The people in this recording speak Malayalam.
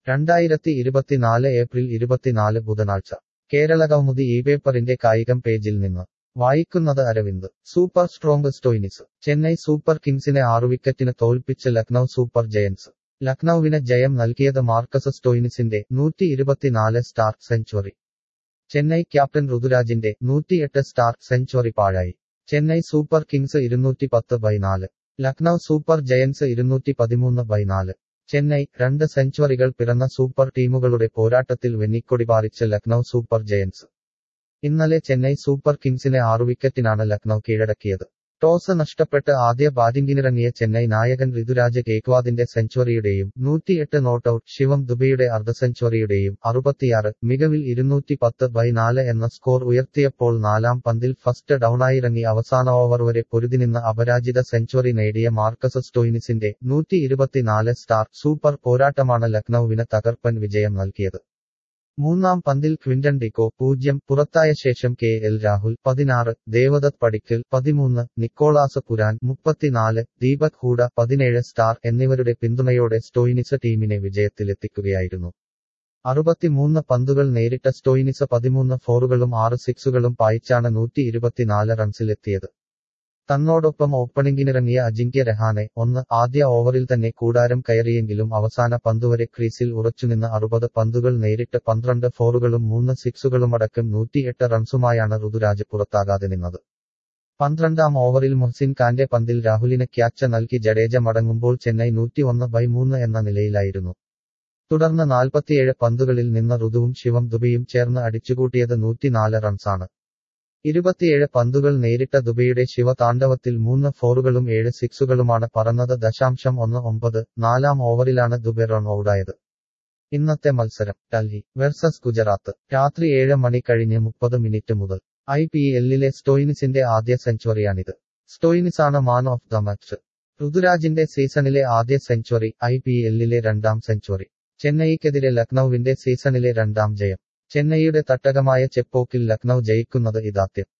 രണ്ടായിരത്തി ഇരുപത്തിനാല് ഏപ്രിൽ ഇരുപത്തിനാല് ബുധനാഴ്ച കേരള കൗമുദി ഈ പേപ്പറിന്റെ കായികം പേജിൽ നിന്ന് വായിക്കുന്നത് Aravind super strong Stoinis Chennai super കിങ്സിനെ ആറു വിക്കറ്റിന് തോൽപ്പിച്ച് ലക്നൌ സൂപ്പർ ജയൻസ് ലക്നൌവിന് ജയം നൽകിയത് മാർക്കസ് സ്റ്റോയിനിസിന്റെ നൂറ്റി ഇരുപത്തിനാല് സ്റ്റാർ സെഞ്ചുറി ചെന്നൈ ക്യാപ്റ്റൻ ഋതുരാജിന്റെ നൂറ്റിയെട്ട് സ്റ്റാർ സെഞ്ചുറി പാഴായി ചെന്നൈ സൂപ്പർ കിങ്സ് ഇരുന്നൂറ്റി പത്ത് ബൈ നാല് ലക്നൌ സൂപ്പർ ജയൻസ് ഇരുന്നൂറ്റി പതിമൂന്ന് ബൈ നാല് ചെന്നൈ രണ്ട് സെഞ്ചുറികൾ പിറന്ന സൂപ്പർ ടീമുകളുടെ പോരാട്ടത്തിൽ വെന്നിക്കൊടി പാറിച്ച് ലക്നൌ സൂപ്പർ ജയൻസ് ഇന്നലെ ചെന്നൈ സൂപ്പർ കിങ്സിനെ ആറു വിക്കറ്റിനാണ് ലക്നൌ കീഴടക്കിയത് ടോസ് നഷ്ടപ്പെട്ട് ആദ്യ ബാറ്റിംഗിനിറങ്ങിയ ചെന്നൈ നായകൻ ഋതുരാജ് ഗേക്വാദിന്റെ സെഞ്ചുറിയുടെയും നൂറ്റിയെട്ട് നോട്ടൌട്ട് ശിവം ദുബൈയുടെ അർദ്ധ സെഞ്ചുറിയുടെയും അറുപത്തിയാറ് മികവിൽ ഇരുന്നൂറ്റി പത്ത് ബൈ നാല് എന്ന സ്കോർ ഉയർത്തിയപ്പോൾ നാലാം പന്തിൽ ഫസ്റ്റ് ഡൌണായിറങ്ങി അവസാന ഓവർ വരെ പൊരുതിനിന്ന് അപരാജിത സെഞ്ചുറി നേടിയ മാർക്കസ് സ്റ്റോയിനിസിന്റെ നൂറ്റി ഇരുപത്തിനാല് സ്റ്റാർ സൂപ്പർ പോരാട്ടമാണ് ലക്നൌവിന് തകർപ്പൻ വിജയം നൽകിയത് മൂന്നാം പന്തിൽ ക്വിന്റൺ ഡിക്കോ പൂജ്യം പുറത്തായ ശേഷം കെ എൽ രാഹുൽ പതിനാറ് ദേവദത്ത് പടിക്കൽ പതിമൂന്ന് നിക്കോളാസ് പുരാൻ മുപ്പത്തിനാല് ദീപക് ഹൂഡ പതിനേഴ് സ്റ്റാർ എന്നിവരുടെ പിന്തുണയോടെ സ്റ്റോയിനിസ് ടീമിനെ വിജയത്തിലെത്തിക്കുകയായിരുന്നു അറുപത്തിമൂന്ന് പന്തുകൾ നേരിട്ട സ്റ്റോയിനിസ് പതിമൂന്ന് ഫോറുകളും ആറ് സിക്സുകളും പായിച്ചാണ് നൂറ്റി ഇരുപത്തിനാല് റൺസിലെത്തിയത് തന്നോടൊപ്പം ഓപ്പണിംഗിനിറങ്ങിയ അജിങ്ക്യ രഹാനെ ഒന്ന് ആദ്യ ഓവറിൽ തന്നെ കൂടാരം കയറിയെങ്കിലും അവസാന പന്തുവരെ ക്രീസിൽ ഉറച്ചുനിന്ന് അറുപത് പന്തുകൾ നേരിട്ട് പന്ത്രണ്ട് ഫോറുകളും മൂന്ന് സിക്സുകളുമടക്കം നൂറ്റിയെട്ട് റൺസുമായാണ് ഋതുരാജ് പുറത്താകാതെ നിന്നത് പന്ത്രണ്ടാം ഓവറിൽ മുഹ്സിൻ ഖാന്റെ പന്തിൽ രാഹുലിന് ക്യാച്ച് നൽകി ജഡേജ മടങ്ങുമ്പോൾ ചെന്നൈ നൂറ്റിയൊന്ന് ബൈ മൂന്ന് എന്ന നിലയിലായിരുന്നു തുടർന്ന് നാൽപ്പത്തിയേഴ് പന്തുകളിൽ നിന്ന് ഋതുവും ശിവം ദുബിയും ചേർന്ന് അടിച്ചുകൂട്ടിയത് നൂറ്റിനാല് റൺസാണ് ഇരുപത്തിയേഴ് പന്തുകൾ നേരിട്ട ദുബൈയുടെ ശിവതാണ്ഡവത്തിൽ മൂന്ന് ഫോറുകളും ഏഴ് സിക്സുകളുമാണ് പറന്നത് ദശാംശം ഒന്ന് ഒമ്പത് നാലാം ഓവറിലാണ് ദുബൈ റൺ ഔട്ടായത് ഇന്നത്തെ മത്സരം ഡൽഹി വെർസസ് ഗുജറാത്ത് രാത്രി ഏഴ് മണി കഴിഞ്ഞ് മുപ്പത് മിനിറ്റ് മുതൽ ഐ പി എല്ലിലെ സ്റ്റോയിനിസിന്റെ ആദ്യ സെഞ്ചുറിയാണിത് സ്റ്റോയിനിസാണ് മാൻ ഓഫ് ദ മാച്ച് ഋതുരാജിന്റെ സീസണിലെ ആദ്യ സെഞ്ചുറി ഐ പി എല്ലിലെ രണ്ടാം സെഞ്ചുറി ചെന്നൈക്കെതിരെ ലക്നൌവിന്റെ സീസണിലെ രണ്ടാം ജയം ചെന്നൈയുടെ തട്ടകമായ ചെപ്പോക്കിൽ ലക്നൌ ജയിക്കുന്നത് ഇതാദ്യം